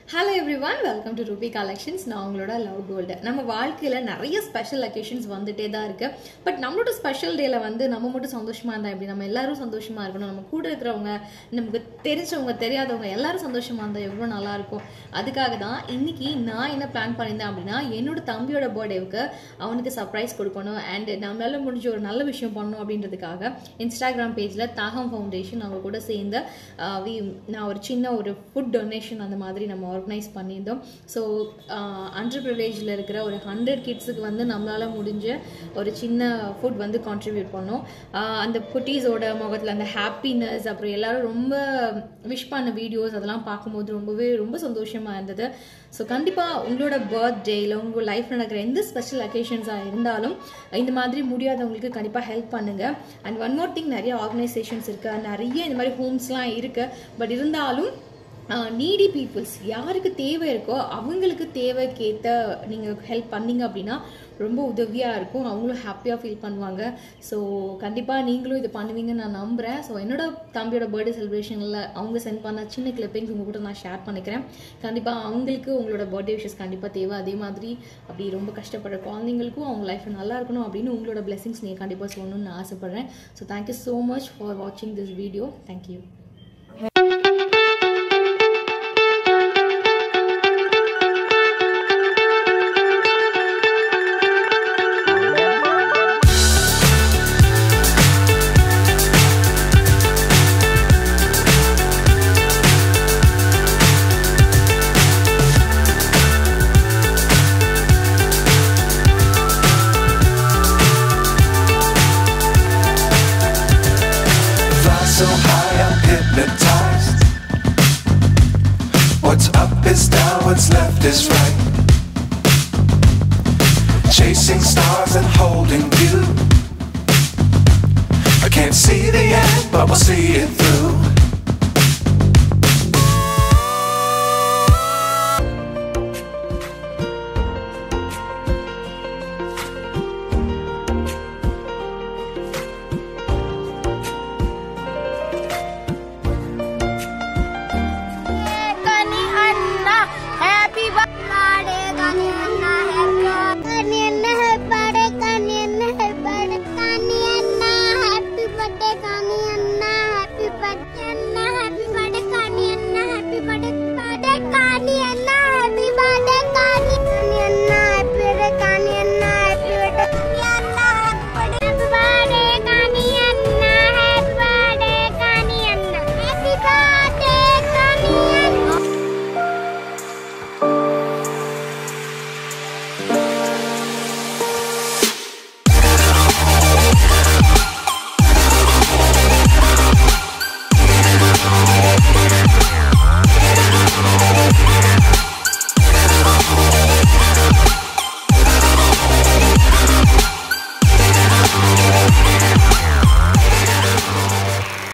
Hello everyone welcome to Ruby collections நான் உங்களோட love gold நம்ம வாழ்க்கையில் நிறைய ஸ்பெஷல் அக்கேஷன்ஸ் வந்துட்டே தான் இருக்கு பட் நம்மளோட ஸ்பெஷல் டேல வந்து நம்ம மட்டும் சந்தோஷமா இருந்தா எப்படி நம்ம எல்லாரும் சந்தோஷமா இருக்கணும் நம்ம கூட இருக்கிறவங்க நமக்கு தெரிஞ்சவங்க தெரியாதவங்க எல்லாரும் சந்தோஷமா இருந்தா எவ்வளோ நல்லா இருக்கும் அதுக்காக தான் இன்னைக்கு நான் என்ன பிளான் பண்ணியிருந்தேன் அப்படின்னா என்னோட தம்பியோட பர்த்டேவுக்கு அவனுக்கு சர்ப்ரைஸ் கொடுக்கணும் அண்ட் நம்மளால முடிஞ்ச ஒரு நல்ல விஷயம் பண்ணணும் அப்படின்றதுக்காக இன்ஸ்டாகிராம் பேஜில் தாகம் ஃபவுண்டேஷன் அவங்க கூட சேர்ந்து ஆஹ், we- நான் ஒரு சின்ன ஒரு ஃபுட் டொனேஷன் அந்த மாதிரி நம்ம ஆர்கனைஸ் பண்ணியிருந்தோம் ஸோ அண்டர் ப்ரிவிலேஜில் இருக்கிற ஒரு ஹண்ட்ரட் கிட்ஸுக்கு வந்து நம்மளால் முடிஞ்ச ஒரு சின்ன ஃபுட் வந்து கான்ட்ரிபியூட் பண்ணோம் ஆஹ், அந்த குட்டீஸோட முகத்தில் அந்த ஹாப்பினஸ் அப்புறம் எல்லாரும் ரொம்ப விஷ் பண்ண வீடியோஸ் அதெல்லாம் பார்க்கும்போது ரொம்பவே ரொம்ப சந்தோஷமாக இருந்தது ஸோ கண்டிப்பாக உங்களோட பர்த்டே இல்லை உங்கள் லைஃப் நடக்கிற எந்த ஸ்பெஷல் அக்கேஷன்ஸாக இருந்தாலும் இந்த மாதிரி முடியாதவங்களுக்கு கண்டிப்பாக ஹெல்ப் பண்ணுங்கள் அண்ட் ஒன் மோர் திங் நிறைய ஆர்கனைசேஷன்ஸ் இருக்குது நிறைய இந்த மாதிரி ஹோம்ஸ்லாம் இருக்குது பட் இருந்தாலும் நீடி பீப்புள்ஸ் யாருக்கு தேவை இருக்கோ அவங்களுக்கு தேவைக்கேற்ற நீங்கள் ஹெல்ப் பண்ணீங்க அப்படின்னா ரொம்ப உதவியாக இருக்கும் அவங்களும் ஹாப்பியாக ஃபீல் பண்ணுவாங்க ஸோ கண்டிப்பாக நீங்களும் இது பண்ணுவீங்கன்னு நான் நம்புகிறேன் ஸோ என்னோட தம்பியோட பர்த்டே செலிப்ரேஷனில் அவங்க சென்ட் பண்ண சின்ன கிளிப்பிங்ஸ் உங்க கூட நான் ஷேர் பண்ணிக்கிறேன் கண்டிப்பாக அவங்களுக்கு உங்களோட பர்த்டே விஷஸ் கண்டிப்பாக தேவை அதே மாதிரி அப்படி ரொம்ப கஷ்டப்படுற குழந்தைங்களுக்கும் அவங்க லைஃப் நல்லா இருக்கணும் அப்படின்னு உங்களோட blessings நீங்கள் கண்டிப்பாக சொல்லணும்னு நான் ஆசைப்பட்றேன் so thank you so much for வாட்சிங் this video thank you Fly so high, I'm hypnotized. What's up is down, what's left is right. Chasing stars and holding you. I can't see the end, but we'll see it through. Gani Anna, happy birthday, Gani